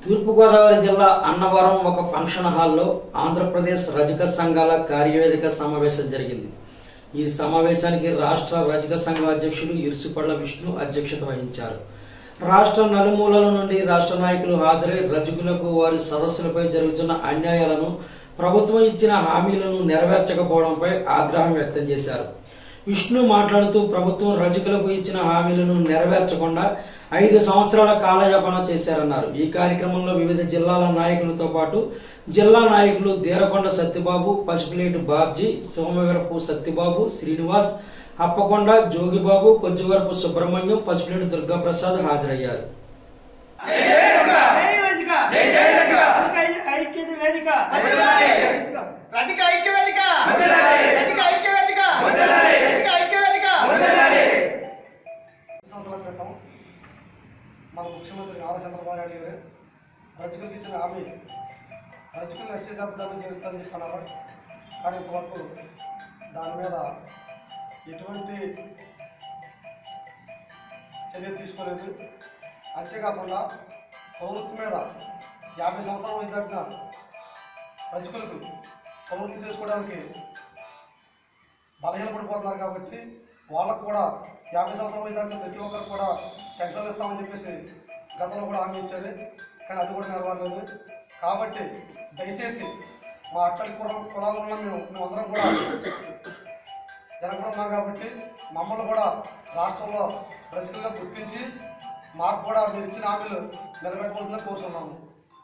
తూర్పుగోదావరి జిల్లా అన్నవరం ఒక ఫంక్షన్ హాల్లో ఆంధ్రప్రదేశ్ రజక సంఘాల కార్యవేదిక సమావేశం జరిగింది ఈ సమావేశానికి రాష్ట్ర రజక సంఘం అధ్యక్షుడు ఇరుసుపళ్ల విష్ణు అధ్యక్షత వహించారు రాష్ట్ర నలుమూలల నుండి రాష్ట్ర నాయకులు హాజరై రజకులకు వారి సదస్సులపై జరుగుతున్న అన్యాయాలను ప్రభుత్వం ఇచ్చిన హామీలను నెరవేర్చకపోవడంపై ఆగ్రహం వ్యక్తం చేశారు విష్ణు మాట్లాడుతూ ప్రభుత్వం రజకులకు ఇచ్చిన హామీలను నెరవేర్చకుండా ఐదు సంవత్సరాల కాలయాపన చేశారన్నారు ఈ కార్యక్రమంలో వివిధ జిల్లాల నాయకులతో పాటు జిల్లా నాయకులు దేరకొండ సత్యబాబు పసిపిలేటి బాబ్జీ సోమవీరపు సత్యబాబు శ్రీనివాస్ అప్పకొండ జోగిబాబు కొజ్జువరపు సుబ్రహ్మణ్యం పసిపిలేటి దుర్గాప్రసాద్ హాజరయ్యారు జై వేదిక జై జై వేదిక ఐక్యత వేదిక రజక ఐక్య వేదిక రజక ఐక్య వేదిక రజక ఐక్య వేదిక సంవత్సరాల క్రితం మన ముఖ్యమంత్రి నారా చంద్రబాబు నాయుడు గారు రజకులకు ఇచ్చిన హామీ రజకులను ఎస్సీ జాబితాలో చేస్తారని చెప్పన్నారు కానీ ఇంతవరకు దాని మీద ఎటువంటి చర్య తీసుకోలేదు అంతేకాకుండా ప్రభుత్వం మీద యాభై సంవత్సరాల వయసు దాటిన రజకులకు ప్రవృత్తి చేసుకోవడానికి బలహీనపడిపోతున్నారు కాబట్టి వాళ్ళకు కూడా యాభై సంవత్సరాల వయసు దాటిన ప్రతి ఒక్కరు కూడా పెన్షన్లు ఇస్తామని చెప్పేసి గతంలో కూడా హామీ ఇచ్చారు కానీ అది కూడా నెరవేరలేదు కాబట్టి దయచేసి మా అక్కడి కుల కులాల్లో ఉన్న మేము మేమందరం కూడా జనకులు ఉన్నాం కాబట్టి మమ్మల్ని కూడా రాష్ట్రంలో రజకులుగా గుర్తించి మాకు కూడా మీరు ఇచ్చిన హామీలు నిలబెట్టుకోవాల్సిందని కోరుతున్నాము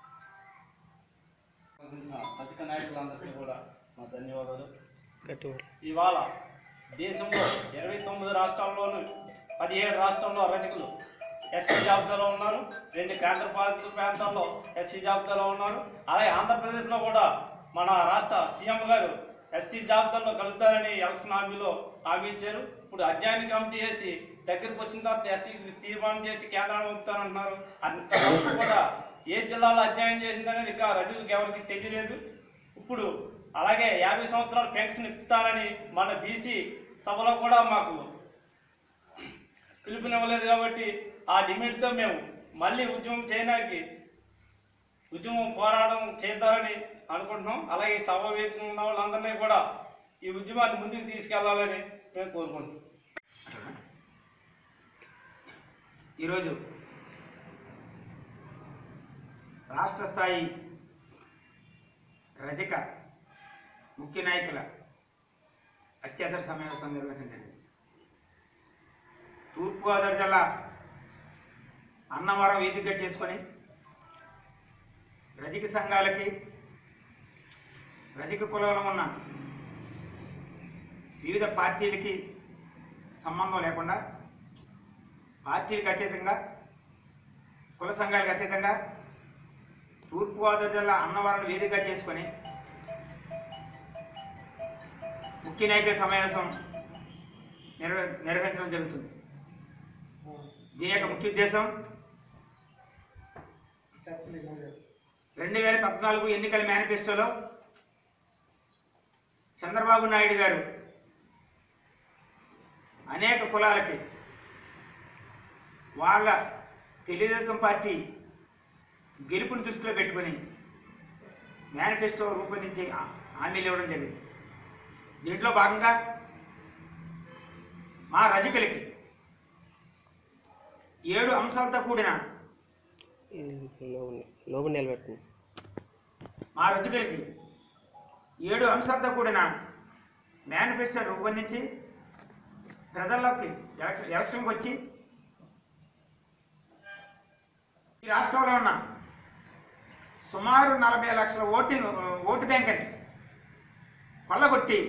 పథక నాయకులందరికీ కూడా మా ధన్యవాదాలు ఇవాళ దేశంలో ఇరవై తొమ్మిది రాష్ట్రాల్లోనూ పదిహేడు రాష్ట్రాల్లో రజకులు ఎస్సీ జాబితాలో ఉన్నారు రెండు కేంద్ర పాలిత ప్రాంతాల్లో ఎస్సీ జాబితాలో ఉన్నారు అలాగే ఆంధ్రప్రదేశ్లో కూడా మన రాష్ట్ర సీఎం గారు ఎస్సీ జాబితాలో కలుపుతారని ఎలక్షన్ హామీలో హామీ ఇచ్చారు ఇప్పుడు అధ్యయన కమిటీ వేసి దగ్గరికి వచ్చిన తర్వాత ఎస్సీ తీర్మానం చేసి కేంద్రాన్ని పంపుతారంటున్నారు అంతవరకు కూడా ఏ జిల్లాలో అధ్యయనం చేసిందనేది ఇంకా రజకులకు ఎవరికి తెలియలేదు ఇప్పుడు అలాగే యాభై సంవత్సరాల పెన్షన్ ఇస్తారని మన బీసీ సభలో కూడా మాకు పిలుపునివ్వలేదు కాబట్టి ఆ డిమాండ్తో మేము మళ్ళీ ఉద్యమం చేయడానికి ఉద్యమం పోరాటం చేద్దారని అనుకుంటున్నాం అలాగే ఈ సభ వేదిక ఉన్న వాళ్ళందరినీ కూడా ఈ ఉద్యమాన్ని ముందుకు తీసుకెళ్లాలని మేము కోరుకుంటున్నాం ఈరోజు రాష్ట్ర స్థాయి రజక ముఖ్య నాయకుల అత్యవసర సమావేశం నిర్వహించండి తూర్పుగోదావరి జిల్లా అన్నవరం వేదిక చేసుకొని రజక సంఘాలకి రజక కులంలో ఉన్న వివిధ పార్టీలకి సంబంధం లేకుండా పార్టీలకు అతీతంగా కుల సంఘాలకు అతీతంగా తూర్పుగోదావరి జిల్లా అన్నవరం వేదిక చేసుకొని ముఖ్య నాయకుల సమావేశం నిర్వ నిర్వహించడం జరుగుతుంది దీని యొక్క ముఖ్య ఉద్దేశం రెండు వేల పద్నాలుగు ఎన్నికల మేనిఫెస్టోలో చంద్రబాబు నాయుడు గారు అనేక కులాలకి వాళ్ళ తెలుగుదేశం పార్టీ గెలుపుని దృష్టిలో పెట్టుకొని మేనిఫెస్టో రూపొందించి హా- హామీలు ఇవ్వడం జరిగింది దీంట్లో భాగంగా మా రజకులకి ఏడు అంశాలతో కూడిన లోపు నిలబెట్టింది మా రజకులకి ఏడు అంశాలతో కూడిన మేనిఫెస్టో రూపొందించి ప్రజల్లోకి ఎలక్షన్ ఎలక్షన్కి వచ్చి ఈ రాష్ట్రంలో ఉన్న సుమారు నలభై లక్షల ఓటింగ్ ఓటు బ్యాంక్ అని కొల్లగొట్టి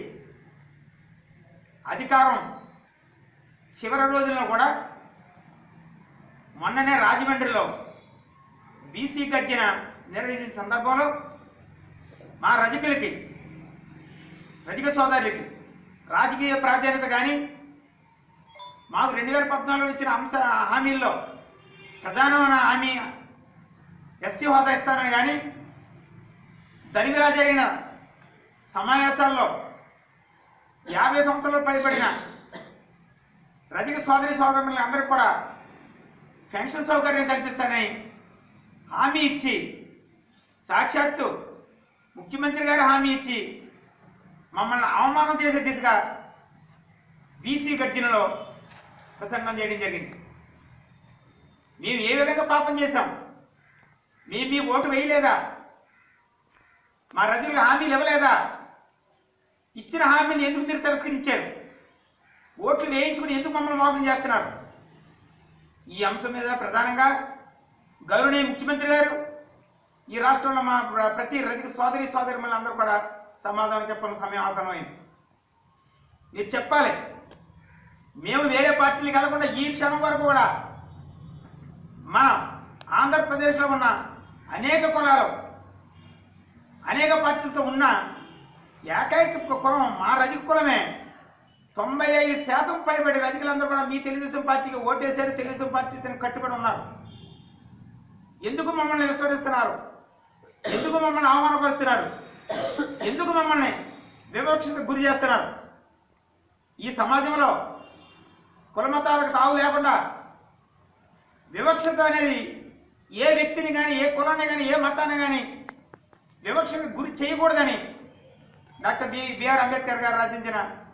అధికారం చివరి రోజుల్లో కూడా మొన్ననే రాజమండ్రిలో బీసీ గర్జన నిర్వహించిన సందర్భంలో మా రజకులకి రజక సోదరులకి రాజకీయ ప్రాధాన్యత కానీ మాకు రెండు వేల పద్నాలుగులో ఇచ్చిన అంశ హామీల్లో ప్రధానమైన హామీ ఎస్సీ హోదా ఇస్తానని కానీ దరిమిలా జరిగిన సమావేశాల్లో యాభై సంవత్సరాలు పైబడిన రజక సోదరి సోదరులందరికీ కూడా పెన్షన్ సౌకర్యం కల్పిస్తానని హామీ ఇచ్చి సాక్షాత్తు ముఖ్యమంత్రి గారు హామీ ఇచ్చి మమ్మల్ని అవమానం చేసే దిశగా బీసీ గర్జనలో ప్రసంగం చేయడం జరిగింది మేము ఏ విధంగా పాపం చేశాం మేము మీ ఓటు వేయలేదా మా రజులకు హామీలు ఇవ్వలేదా ఇచ్చిన హామీని ఎందుకు మీరు తిరస్కరించారు ఓట్లు వేయించుకుని ఎందుకు మమ్మల్ని మోసం చేస్తున్నారు ఈ అంశం మీద ప్రధానంగా గౌరవనీయ ముఖ్యమంత్రి గారు ఈ రాష్ట్రంలో మా ప్ర- ప్రతి రజక సోదరి సోదరి అందరూ కూడా సమాధానం చెప్పాల్సిన సమయం ఆసనమైంది మీరు చెప్పాలి మేము వేరే పార్టీలకు వెళ్లకుండా ఈ క్షణం వరకు కూడా మనం ఆంధ్రప్రదేశ్లో ఉన్న అనేక కులాలు అనేక పార్టీలతో ఉన్న ఏకైక కులం మా రజక కులమే తొంభై ఐదు శాతం పైబడి రజకులందరూ కూడా మీ తెలుగుదేశం పార్టీకి ఓటేశారు తెలుగుదేశం పార్టీతో కట్టుబడి ఉన్నారు ఎందుకు మమ్మల్ని విస్మరిస్తున్నారు ఎందుకు మమ్మల్ని అవమానపరుస్తున్నారు ఎందుకు మమ్మల్ని వివక్షతకు గురి చేస్తున్నారు ఈ సమాజంలో కులమతాలకు తావు లేకుండా వివక్షత అనేది ఏ వ్యక్తిని కానీ ఏ కులాన్ని కానీ ఏ మతాన్ని కానీ వివక్షకు గురి చేయకూడదని డాక్టర్ బి బిఆర్ అంబేద్కర్ గారు రచించిన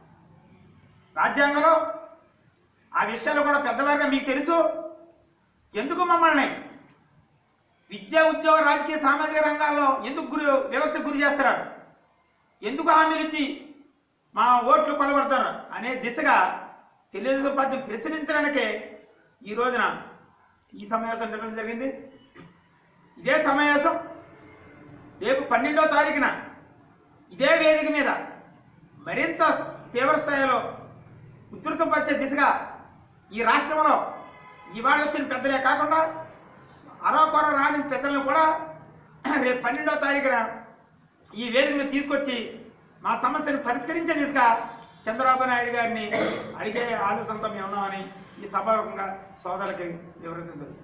రాజ్యాంగంలో ఆ విషయాలు కూడా పెద్దవారుగా మీకు తెలుసు ఎందుకు మమ్మల్ని విద్యా ఉద్యోగ రాజకీయ సామాజిక రంగాల్లో ఎందుకు గురి వివక్ష గురి చేస్తున్నారు ఎందుకు హామీలు ఇచ్చి మా ఓట్లు కొలగొడతారు అనే దిశగా తెలుగుదేశం పార్టీ ప్రశ్నించడానికే ఈ రోజున ఈ సమావేశం నిర్వహించడం జరిగింది ఇదే సమావేశం రేపు పన్నెండో తారీఖున ఇదే వేదిక మీద మరింత తీవ్ర స్థాయిలో ఉధృతపరిచే దిశగా ఈ రాష్ట్రంలో ఇవాళ వచ్చిన పెద్దలే కాకుండా అరోకొర రాని పెద్దలను కూడా రేపు పన్నెండో తారీఖున ఈ వేదిక మీద తీసుకొచ్చి మా సమస్యను పరిష్కరించే దిశగా చంద్రబాబు నాయుడు గారిని అడిగే ఆలోచనతో మేము ఉన్నామని ఈ సభాముఖంగా సోదరులకి వివరించడం జరుగుతుంది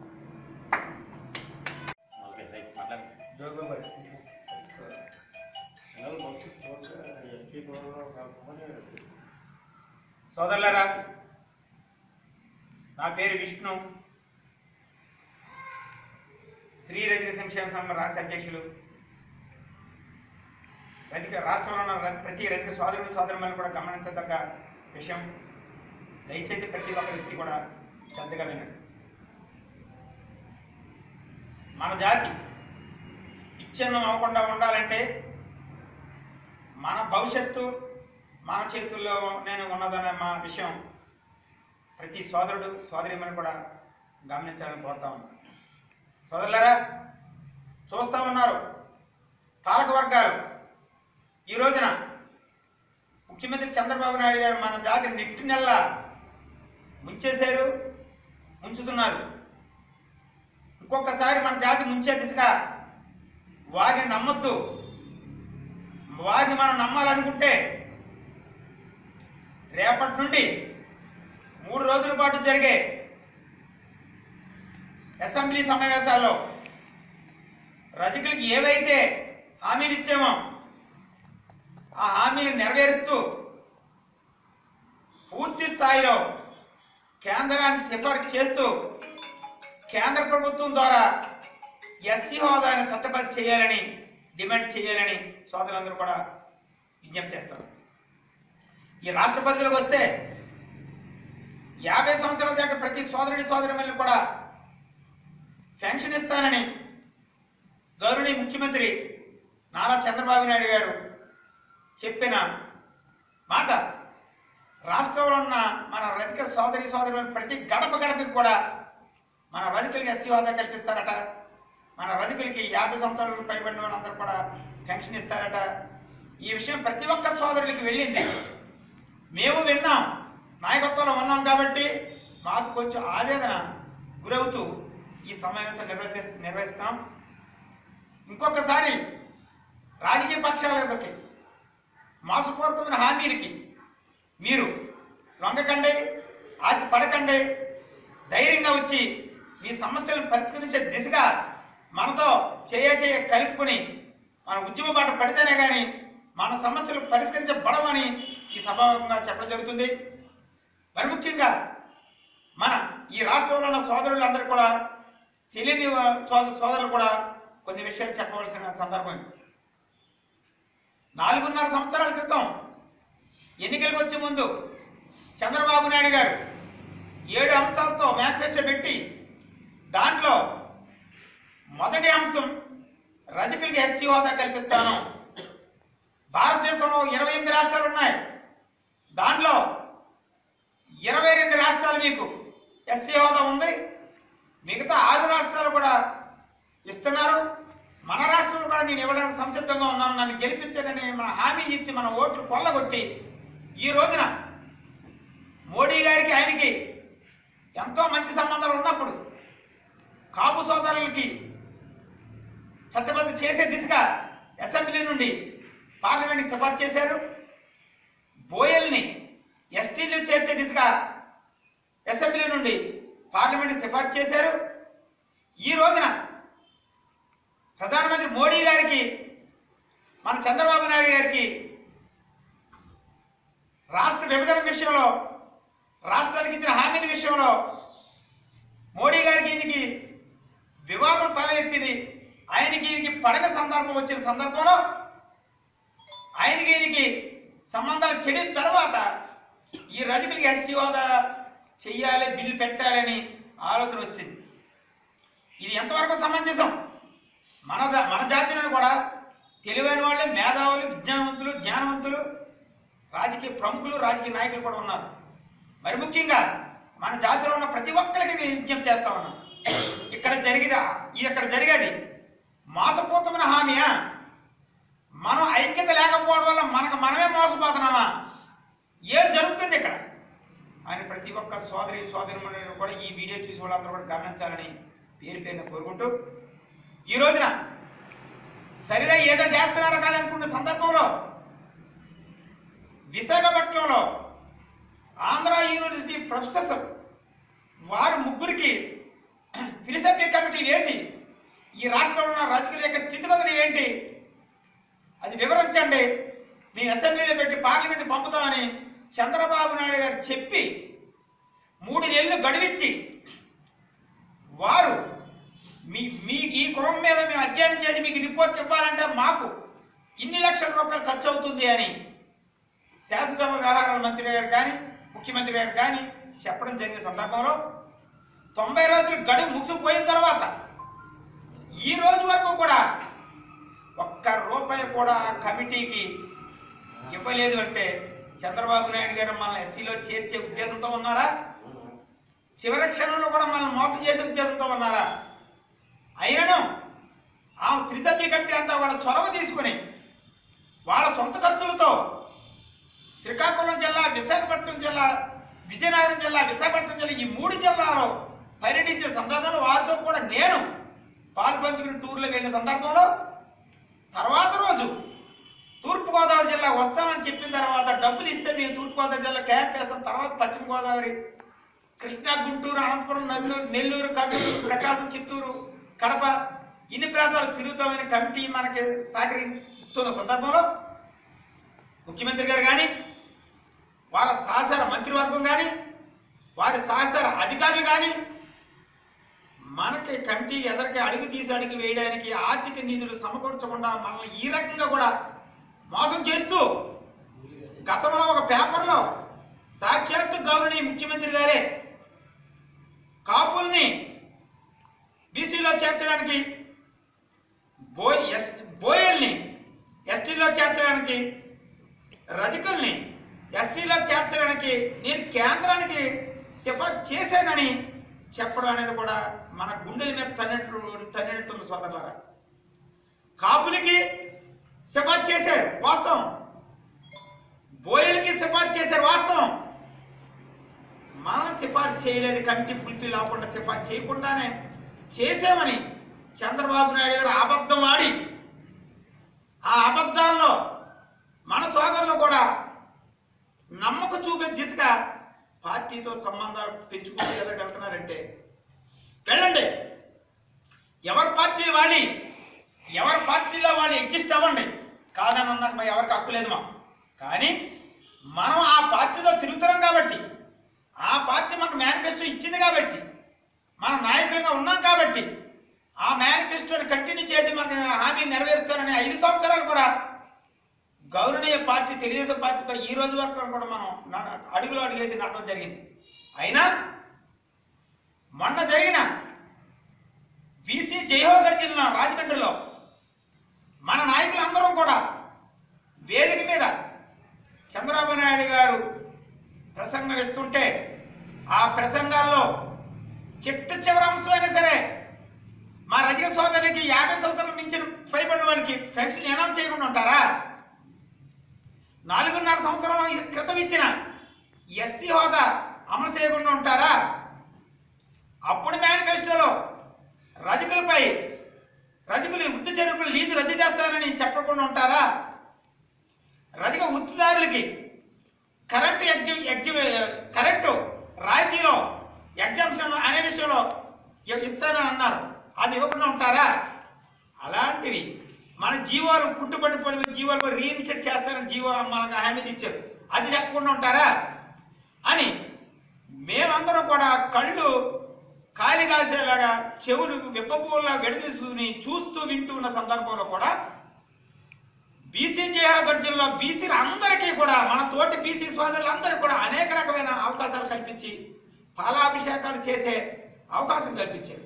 సోదరులారా నా పేరు విష్ణు శ్రీ రజక సంక్షేమ సంఘం రాష్ట్ర అధ్యక్షులు రజక రాష్ట్రంలో ఉన్న ర- ప్రతి రజక సోదరుడు సోదరులను కూడా గమనించదగ్గ విషయం దయచేసి ప్రతి ఒక్క వ్యక్తి కూడా శ్రద్ధగా వినండి మన జాతి విచ్ఛిన్నం అవ్వకుండా ఉండాలంటే మన భవిష్యత్తు మన చేతుల్లో నేను ఉన్నదనే మా విషయం ప్రతి సోదరుడు సోదరిమని కూడా గమనించాలని కోరుతా ఉన్నాను సోదరులారా చూస్తా ఉన్నారు పాలక వర్గాలు ఈ రోజున ముఖ్యమంత్రి చంద్రబాబు నాయుడు గారు మన జాతిని నిట్టు నెల్ల ముంచేశారు ముంచుతున్నారు ఇంకొకసారి మన జాతి ముంచే దిశగా వారిని నమ్మొద్దు వారిని మనం నమ్మాలనుకుంటే రేపటి నుండి మూడు రోజుల పాటు జరిగే అసెంబ్లీ సమావేశాల్లో రజకులకి ఏవైతే హామీలు ఇచ్చామో ఆ హామీలు నెరవేరుస్తూ పూర్తి స్థాయిలో కేంద్రాన్ని సిఫార్సు చేస్తూ కేంద్ర ప్రభుత్వం ద్వారా ఎస్సీ హోదాను చట్టబద్ధ చేయాలని డిమాండ్ చేయాలని సోదరులందరూ కూడా విజ్ఞప్తి చేస్తారు ఈ రాష్ట్ర పరిధిలోకి వస్తే యాభై సంవత్సరాల దాకా ప్రతి సోదరుడి సోదరి కూడా పెన్షన్ ఇస్తానని గౌరవనీయ ముఖ్యమంత్రి నారా చంద్రబాబు నాయుడు గారు చెప్పిన మాట రాష్ట్రంలో ఉన్న మన రజక సోదరి సోదరులు ప్రతి గడప గడపకి కూడా మన రజకులకి ఎస్సీ హోదా కల్పిస్తారట మన రజకులకి యాభై సంవత్సరాలకు పైబడిన వాళ్ళందరూ కూడా పెన్షన్ ఇస్తారట ఈ విషయం ప్రతి ఒక్క సోదరులకి వెళ్ళింది మేము విన్నాం నాయకత్వంలో ఉన్నాం కాబట్టి మాకు కొంచెం ఆవేదన గురవుతూ ఈ సమావేశం నిర్వహి నిర్వహిస్తాం ఇంకొకసారి రాజకీయ పక్షాలకి మోసపూరితమైన హామీలకి మీరు లొంగకండి ఆశ పడకండి ధైర్యంగా వచ్చి మీ సమస్యలను పరిష్కరించే దిశగా మనతో చేయ చేయ కలుపుకొని మన ఉద్యమ బాట పడితేనే కానీ మన సమస్యలు పరిష్కరించబడవని ఈ సభాముఖంగా చెప్పడం జరుగుతుంది మరి ముఖ్యంగా మన ఈ రాష్ట్రంలో ఉన్న సోదరులందరూ కూడా తెలియని వా- సోద- సోదరులు కూడా కొన్ని విషయాలు చెప్పవలసిన సందర్భం ఇది. నాలుగున్నర సంవత్సరాల క్రితం ఎన్నికలకు వచ్చే ముందు చంద్రబాబు నాయుడు గారు ఏడు అంశాలతో మేనిఫెస్టో పెట్టి దాంట్లో మొదటి అంశం రజకులకి ఎస్సీ హోదా కల్పిస్తాను భారతదేశంలో ఇరవై ఎనిమిది రాష్ట్రాలు ఉన్నాయి దాంట్లో ఇరవై రెండు రాష్ట్రాలు మీకు ఎస్సీ హోదా ఉంది మిగతా ఆరు రాష్ట్రాలు కూడా ఇస్తున్నారు మన రాష్ట్రంలో కూడా నేను ఇవ్వడానికి సంసిద్ధంగా ఉన్నాను నన్ను గెలిపించానని మన హామీ ఇచ్చి మన ఓట్లు కొల్లగొట్టి ఈ రోజున మోడీ గారికి ఆయనకి ఎంతో మంచి సంబంధాలు ఉన్నప్పుడు కాపు సోదరులకి చట్టబద్ధ చేసే దిశగా అసెంబ్లీ నుండి పార్లమెంట్కి సిఫార్సు చేశారు బోయల్ని ఎస్టీలు చేర్చే దిశగా అసెంబ్లీ నుండి పార్లమెంట్ సిఫార్సు చేశారు ఈ రోజున ప్రధానమంత్రి మోడీ గారికి మన చంద్రబాబు నాయుడు గారికి రాష్ట్ర విభజన విషయంలో రాష్ట్రానికి ఇచ్చిన హామీల విషయంలో మోడీ గారికి ఈయనకి వివాదం తలెత్తింది ఆయనకి ఈయనకి పడగ సందర్భం వచ్చిన సందర్భంలో ఆయనకి ఈయనకి సంబంధాలు చెడిన తర్వాత ఈ రజకులకి ఎస్సీ హోదా చెయ్యాలి బిల్లు పెట్టాలని ఆలోచన వచ్చింది ఇది ఎంతవరకు సమంజసం మన దా- మన జాతిలో కూడా తెలివైన వాళ్ళు మేధావులు విజ్ఞానవంతులు జ్ఞానవంతులు రాజకీయ ప్రముఖులు రాజకీయ నాయకులు కూడా ఉన్నారు మరి ముఖ్యంగా మన జాతిలో ఉన్న ప్రతి ఒక్కరికి మేము విజ్ఞప్తి చేస్తా ఉన్నాం ఇక్కడ జరిగిదా ఇది ఇక్కడ జరిగేది మోసపూతమైన హామీయా మనం ఐక్యత లేకపోవడం వల్ల మనకు మనమే మోసపోతున్నామా ఏం జరుగుతుంది ఇక్కడ అని ప్రతి ఒక్క సోదరి సోదరి కూడా ఈ వీడియో చూసి వాళ్ళందరూ కూడా గమనించాలని పేరు పేరున కోరుకుంటూ ఈ రోజున సరిగా ఏదో చేస్తున్నారో కాదనుకున్న సందర్భంలో విశాఖపట్నంలో ఆంధ్ర యూనివర్సిటీ ప్రొఫెసర్స్ వారు ముగ్గురికి త్రిసభ్య కమిటీ వేసి ఈ రాష్ట్రంలో ఉన్న రాజకీయ యొక్క స్థితిగతులు ఏంటి అది వివరించండి మేము అసెంబ్లీలో పెట్టి పార్లమెంట్ పంపుతామని చంద్రబాబు నాయుడు గారు చెప్పి మూడు నెలలు గడువిచ్చి వారు మీ మీ ఈ కులం మీద మేము అధ్యయనం చేసి మీకు రిపోర్ట్ ఇవ్వాలంటే మాకు ఇన్ని లక్షల రూపాయలు ఖర్చు అవుతుంది అని శాసనసభ వ్యవహారాల మంత్రి గారు కానీ ముఖ్యమంత్రి గారు కానీ చెప్పడం జరిగిన సందర్భంలో తొంభై రోజులు గడువు ముగిసిపోయిన తర్వాత ఈ రోజు వరకు కూడా ఒక్క రూపాయి కూడా కమిటీకి ఇవ్వలేదు అంటే చంద్రబాబు నాయుడు గారు మనల్ని ఎస్సీలో చేర్చే ఉద్దేశంతో ఉన్నారా చివరి క్షణంలో కూడా మనల్ని మోసం చేసే ఉద్దేశంతో ఉన్నారా అయినను ఆ త్రిసభ్య కమిటీ అంతా కూడా చొరవ తీసుకుని వాళ్ళ సొంత ఖర్చులతో శ్రీకాకుళం జిల్లా విశాఖపట్నం జిల్లా విజయనగరం జిల్లా విశాఖపట్నం జిల్లా ఈ మూడు జిల్లాలో పర్యటించే సందర్భంలో వారితో కూడా నేను పాలు పంచుకుని టూర్లో వెళ్ళిన సందర్భంలో తర్వాత రోజు తూర్పుగోదావరి జిల్లా వస్తామని చెప్పిన తర్వాత డబ్బులు ఇస్తే మేము తూర్పుగోదావరి జిల్లా క్యాంప్ వేస్తాం తర్వాత పశ్చిమ గోదావరి కృష్ణా గుంటూరు అనంతపురం నెల్లూరు నెల్లూరు కర్నూలు ప్రకాశం చిత్తూరు కడప ఇన్ని ప్రాంతాలు తిరుగుతామని కమిటీ మనకి సహకరిస్తున్న సందర్భంలో ముఖ్యమంత్రి గారు కానీ వారి సహచర మంత్రివర్గం కానీ వారి సహచర అధికారులు కానీ మనకి కమిటీ ఎదరికి అడుగు తీసి అడుగు వేయడానికి ఆర్థిక నిధులు సమకూర్చకుండా మనల్ని ఈ రకంగా కూడా మోసం చేస్తూ గతంలో ఒక పేపర్లో సాక్షాత్తు గౌరవనీయ ముఖ్యమంత్రి గారే కాపుల్ని బీసీలో చేర్చడానికి బో ఎస్ బోయల్ని ఎస్టీలో చేర్చడానికి రజకుల్ని ఎస్సీలో చేర్చడానికి నేను కేంద్రానికి సిఫార్సు చేశానని చెప్పడం అనేది కూడా మన గుండెల మీద తన్నట్టు తన్నినట్టుంది సోదరులారా కాపులకి సిఫార్సు చేశారు వాస్తవం బోయలకి సిఫార్సు చేశారు వాస్తవం మనం సిఫార్సు చేయలేదు కమిటీ ఫుల్ఫిల్ అవ్వకుండా సిఫార్సు చేయకుండానే చేసామని చంద్రబాబు నాయుడు గారు అబద్ధం ఆడి ఆ అబద్ధాల్లో మన సోదరులు కూడా నమ్మకం చూపే దిశగా పార్టీతో సంబంధాలు పెంచుకుంటూ ఎదురు వెళ్తున్నారంటే వెళ్ళండి ఎవరి పార్టీ వాళ్ళి ఎవరి పార్టీలో వాళ్ళు ఎగ్జిస్ట్ అవ్వండి కాదని అన్నాక మరి ఎవరికి హక్కు లేదు మా కానీ మనం ఆ పార్టీలో తిరుగుతున్నాం కాబట్టి ఆ పార్టీ మనకు మేనిఫెస్టో ఇచ్చింది కాబట్టి మన నాయకులుగా ఉన్నాం కాబట్టి ఆ మేనిఫెస్టోని కంటిన్యూ చేసి మన హామీ నెరవేరుస్తారని ఐదు సంవత్సరాలు కూడా గౌరవనీయ పార్టీ తెలుగుదేశం పార్టీతో ఈ రోజు వరకు కూడా మనం న- అడుగులో అడుగేసి నడవడం జరిగింది అయినా మొన్న జరిగిన బీసీ జయహోగర్ జిల్లా రాజమండ్రిలో మన నాయకులందరం కూడా వేదిక మీద చంద్రబాబు నాయుడు గారు ప్రసంగం ఇస్తుంటే ఆ ప్రసంగాల్లో చిట్ట చివరి అంశమైనా సరే మా రజక సోదరులకి యాభై సంవత్సరాలు మించిన పైబడిన వాళ్ళకి పెన్షన్ ఎనాం చేయకుండా ఉంటారా నాలుగున్నర సంవత్సరాల క్రితం ఇచ్చిన ఎస్సీ హోదా అమలు చేయకుండా ఉంటారా అప్పుడు మేనిఫెస్టోలో రజకులపై రజకులు వృత్తి చెరుపులు లీజు రద్దు చేస్తానని చెప్పకుండా ఉంటారా రజక వృత్తిదారులకి కరెంటు ఎగ్జి ఎగ్జి కరెంటు రాయితీలో ఎగ్జామ్షన్ అనే విషయంలో ఇ- ఇస్తానని అన్నారు అది ఇవ్వకుండా ఉంటారా అలాంటివి మన జీవాలు కుంటుపడిపోయిన జీవాలు రీఇన్సెట్ చేస్తారని జీవో మనకు హామీ ఇచ్చారు అది చెప్పకుండా ఉంటారా అని మేమందరం కూడా కళ్ళు కాలి కాసేలాగా చెవులు విప్పపోలా విడదీసుకుని చూస్తూ వింటూ ఉన్న సందర్భంలో కూడా బీసీ జయగర్జుల్లో బీసీలు అందరికీ కూడా మన తోటి బీసీ సోదరులందరికీ కూడా అనేక రకమైన అవకాశాలు కల్పించి పాలాభిషేకాలు చేసే అవకాశం కల్పించారు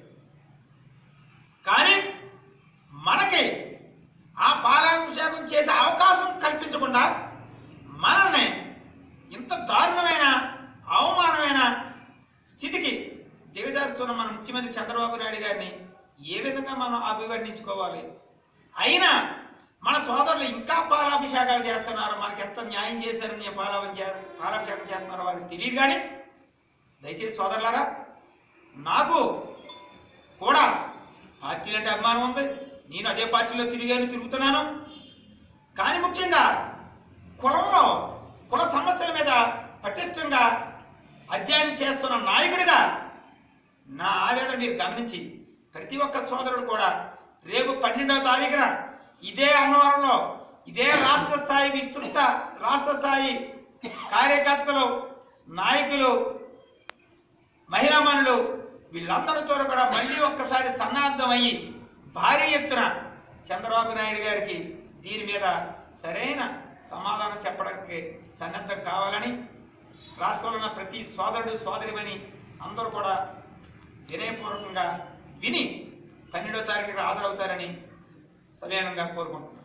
కానీ మనకి ఆ పాలాభిషేకం చేసే అవకాశం కల్పించకుండా మనల్ని ఇంత దారుణమైన అవమానమైన స్థితికి దిగజారుస్తున్న మన ముఖ్యమంత్రి చంద్రబాబు నాయుడు గారిని ఏ విధంగా మనం అభివర్ణించుకోవాలి అయినా మన సోదరులు ఇంకా పాలాభిషేకాలు చేస్తున్నారు మనకి ఎంత న్యాయం చేశారని పాలాభి పాలాభిషేకం చేస్తున్నారో వాళ్ళకి తెలియదు కానీ దయచేసి సోదరులారా నాకు కూడా పార్టీలు అంటే అభిమానం ఉంది నేను అదే పార్టీలో తిరిగాను తిరుగుతున్నాను కానీ ముఖ్యంగా కులంలో కుల సమస్యల మీద పటిష్టంగా అధ్యయనం చేస్తున్న నాయకుడిగా నా ఆవేదన మీరు గమనించి ప్రతి ఒక్క సోదరుడు కూడా రేపు పన్నెండవ తారీఖున ఇదే అన్నవరంలో ఇదే రాష్ట్ర స్థాయి విస్తృత రాష్ట్ర స్థాయి కార్యకర్తలు నాయకులు మహిళామణులు వీళ్ళందరితో కూడా మళ్ళీ ఒక్కసారి సన్నాద్ధం అయ్యి భారీ ఎత్తున చంద్రబాబు నాయుడు గారికి దీని మీద సరైన సమాధానం చెప్పడానికి సన్నద్ధం కావాలని రాష్ట్రంలో ఉన్న ప్రతి సోదరుడు సోదరిమని అందరూ కూడా వినయపూర్వకంగా విని పన్నెండో తారీఖున హాజరవుతారని సవినయంగా కోరుకుంటున్నాను